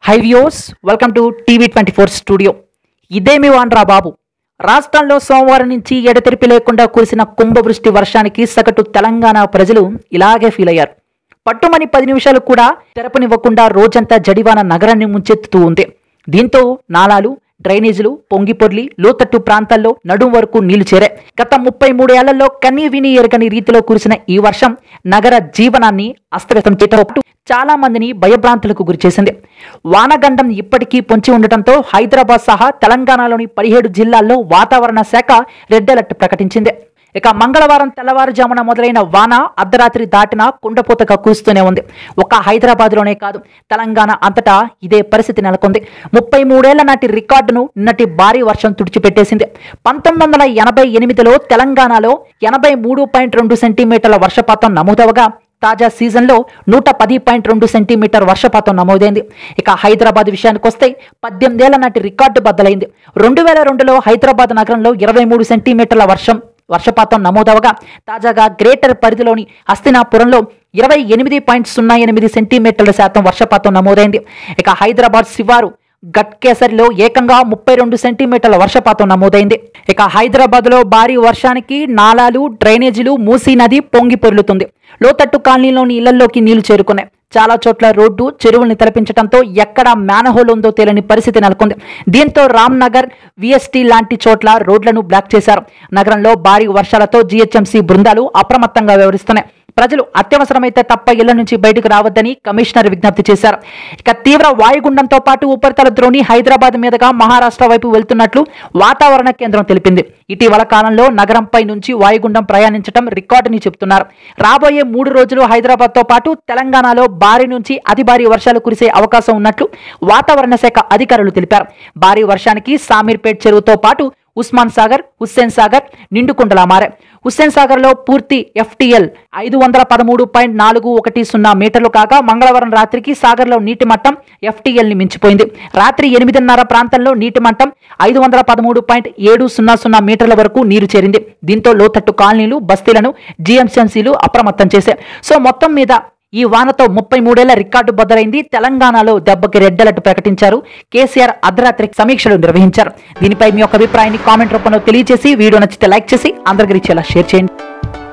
high views welcome to TV twenty four studio ఇదేమి వాన్రా బాబు రాష్ట్రంలో సోమవారం నుంచి ఎడతెరిపి లేకుండా కురిసిన కుంభవృష్టి వర్షానికి సగటు తెలంగాణ ప్రజలు ఇలాగే ఫీల్ అయ్యారు పట్టుమని పది నిమిషాలు కూడా తెరపనివ్వకుండా రోజంతా జడివాన నగరాన్ని ముంచెత్తుతూ ఉంది దీంతో నాలాలు డ్రైనేజీలు పొంగిపొర్లి లోతట్టు ప్రాంతాల్లో నడుం వరకు నీళ్లు చేరాయి గత ముప్పై మూడేళ్లలో కన్నీ విని ఎరగని రీతిలో కురిసిన ఈ వర్షం నగర జీవనాన్ని అస్తవ్యస్తం చేయటంతో పాటు చాలా మందిని భయభ్రాంతులకు గురిచేసింది వానగండం ఇప్పటికీ పొంచి ఉండటంతో హైదరాబాద్ సహా తెలంగాణలోని పదిహేడు జిల్లాల్లో వాతావరణ శాఖ రెడ్ అలర్ట్ ప్రకటించింది ఇక మంగళవారం తెల్లవారుజామున మొదలైన వాన అర్ధరాత్రి దాటినా కుండపోతగా కురుస్తూనే ఉంది ఒక్క హైదరాబాద్లోనే కాదు తెలంగాణ అంతటా ఇదే పరిస్థితి నెలకొంది ముప్పై మూడేళ్ల నాటి రికార్డును నిన్నటి భారీ వర్షం తుడిచిపెట్టేసింది పంతొమ్మిది వందల ఎనభై ఎనిమిదిలో తెలంగాణలో ఎనభై మూడు పాయింట్ రెండు సెంటీమీటర్ల వర్షపాతం నమోదవగా తాజా సీజన్లో నూట పది పాయింట్ రెండు సెంటీమీటర్ వర్షపాతం నమోదైంది ఇక హైదరాబాద్ విషయానికి వస్తే పద్దెనిమిదేళ్ల నాటి రికార్డు బద్దలైంది రెండు వేల రెండులో హైదరాబాద్ నగరంలో ఇరవై మూడు సెంటీమీటర్ల వర్షం వర్షపాతం నమోదవగా తాజాగా గ్రేటర్ పరిధిలోని హస్తినాపురంలో ఇరవై ఎనిమిది పాయింట్ సున్నా ఎనిమిది సెంటీమీటర్ల శాతం వర్షపాతం నమోదైంది ఇక హైదరాబాద్ శివారు గట్కేసరిలో ఏకంగా ముప్పై రెండు సెంటీమీటర్ల వర్షపాతం నమోదైంది ఇక హైదరాబాద్ లో భారీ వర్షానికి నాలాలు డ్రైనేజీలు మూసీ నది పొంగి పొర్లుతుంది లోతట్టు కాలనీలోని ఇళ్లలోకి నీళ్లు చేరుకున్నాయి చాలా చోట్ల రోడ్డు చెరువుల్ని తలపించడంతో ఎక్కడ మ్యానహోల్ ఉందో తెలియని పరిస్థితి నెలకొంది దీంతో రామ్ నగర్ విఎస్టీ లాంటి చోట్ల రోడ్లను బ్లాక్ చేశారు నగరంలో భారీ వర్షాలతో జీహెచ్ఎంసీ బృందాలు అప్రమత్తంగా వ్యవహరిస్తున్నాయి ప్రజలు అత్యవసరమైతే తప్ప ఇళ్ల నుంచి బయటకు రావద్దని కమిషనర్ విజ్ఞప్తి చేశారు ఇక తీవ్ర వాయుగుండంతో పాటు ఉపరితల ద్రోణి హైదరాబాద్ మీదుగా మహారాష్ట్ర వైపు వెళ్తున్నట్లు వాతావరణ కేంద్రం తెలిపింది ఇటీవల కాలంలో నగరంపై నుంచి వాయుగుండం ప్రయాణించడం రికార్డుని చెబుతున్నారు రాబోయే మూడు రోజులు హైదరాబాద్ తో పాటు తెలంగాణలో భారీ నుంచి అతి భారీ వర్షాలు కురిసే అవకాశం ఉన్నట్లు వాతావరణ శాఖ అధికారులు తెలిపారు భారీ వర్షానికి సామీర్పేట్ చెరువుతో పాటు ఉస్మాన్ సాగర్ హుస్సేన్ సాగర్ నిండుకుండలా మారాయి హుస్సేన్ సాగర్ లో పూర్తి ఎఫ్టీఎల్ ఐదు వందల పదమూడు పాయింట్ నాలుగు ఒకటి సున్నా మీటర్లు కాగా మంగళవారం రాత్రికి సాగర్లో నీటి మట్టం ఎఫ్టీఎల్ ని మించిపోయింది రాత్రి ఎనిమిదిన్నర ప్రాంతంలో నీటి మట్టం ఐదు వందల పదమూడు పాయింట్ ఏడు సున్నా సున్నా మీటర్ల వరకు నీరు చేరింది దీంతో లోతట్టు కాలనీలు బస్తీలను జీఎంసీఎంసీలు అప్రమత్తం చేశాయి సో మొత్తం మీద ఈ వానతో ముప్పై మూడేళ్ల రికార్డు బద్దలైంది తెలంగాణలో దెబ్బకి రెడ్ అలర్ట్ ప్రకటించారు కేసీఆర్ అర్ధరాత్రి సమీక్షలు నిర్వహించారు దీనిపై మీ యొక్క అభిప్రాయాన్ని కామెంట్ రూపంలో తెలియజేసి వీడియో నచ్చితే లైక్ చేసి అందరికి రీచేలా షేర్ చేయండి